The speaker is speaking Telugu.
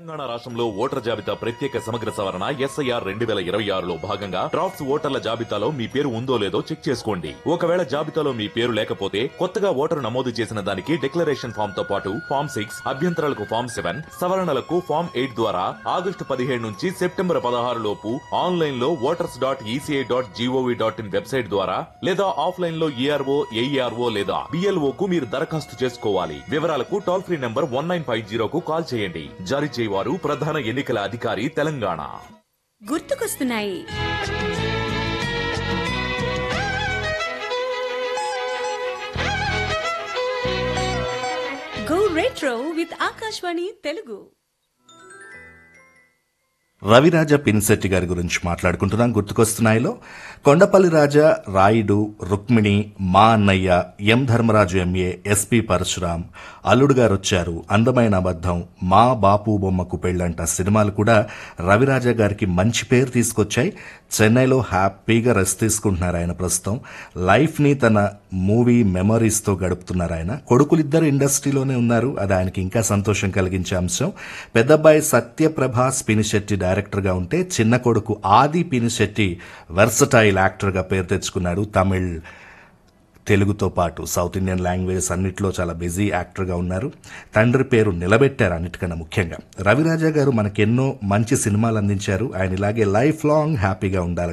తెలంగాణ రాష్ట్రంలో ఓటర్ జాబితా ప్రత్యేక సమగ్ర సవరణ ఎస్ఐఆర్ రెండు వేల ఇరవై ఆరులో భాగంగా డ్రాఫ్ట్స్ ఓటర్ల జాబితాలో మీ పేరు ఉందో లేదో చెక్ చేసుకోండి ఒకవేళ జాబితాలో మీ పేరు లేకపోతే కొత్తగా ఓటరు నమోదు చేసిన దానికి డిక్లరేషన్ ఫామ్ తో పాటు ఫామ్ సిక్స్ అభ్యంతరాలకు ఫామ్ సెవెన్ సవరణలకు ఫామ్ ఎయిట్ ద్వారా ఆగస్టు పదిహేడు నుంచి సెప్టెంబర్ పదహారు లోపు ఆన్లైన్ లో voters dot ECI dot GOV dot in website ద్వారా లేదా ఆఫ్లైన్ లో ఈఆర్ఓ ఏఈఆర్ఓ లేదా బిఎల్ఓ కు మీరు దరఖాస్తు చేసుకోవాలి వివరాలకు toll free number one nine five జీరోకు కాల్ చేయండి జారీ చేయవారు ప్రధాన ఎన్నికల అధికారి తెలంగాణ గుర్తుకొస్తున్నాయి go retro with Akashvani Telugu Raviraja Pinisetti గారి గురించి మాట్లాడుకుంటున్నాం గుర్తుకొస్తున్నాయిలో కొండపల్లి రాజా రాయుడు రుక్మిణి మా అన్నయ్య M Dharmaraju M A S P Parasuram అల్లుడు గారు వచ్చారు అందమైన అబద్ధం మా బాపు బొమ్మకు పెళ్ళంట సినిమాలు కూడా రవిరాజ గారికి మంచి పేరు తీసుకొచ్చాయి చెన్నైలో హ్యాపీగా రెస్ట్ తీసుకుంటున్నారు ఆయన ప్రస్తుతం లైఫ్ ని తన మూవీ మెమరీస్ తో గడుపుతున్నారు ఆయన కొడుకులిద్దరు ఇండస్ట్రీలోనే ఉన్నారు అది ఆయనకి ఇంకా సంతోషం కలిగించే అంశం పెద్దబ్బాయి సత్యప్రభ పినిశెట్టి డైరెక్టర్ గా ఉంటే చిన్న కొడుకు ఆది పినిశెట్టి వెర్సటైల్ యాక్టర్ గా పేరు తెచ్చుకున్నాడు తమిళ్ తెలుగుతో పాటు సౌత్ ఇండియన్ లాంగ్వేజెస్ అన్నిట్లో చాలా బిజీ యాక్టర్గా ఉన్నారు తండ్రి పేరు నిలబెట్టారు అన్నిటికన్నా ముఖ్యంగా రవిరాజా గారు మనకెన్నో మంచి సినిమాలు అందించారు ఆయన ఇలాగే లైఫ్ లాంగ్ హ్యాపీగా ఉండాలని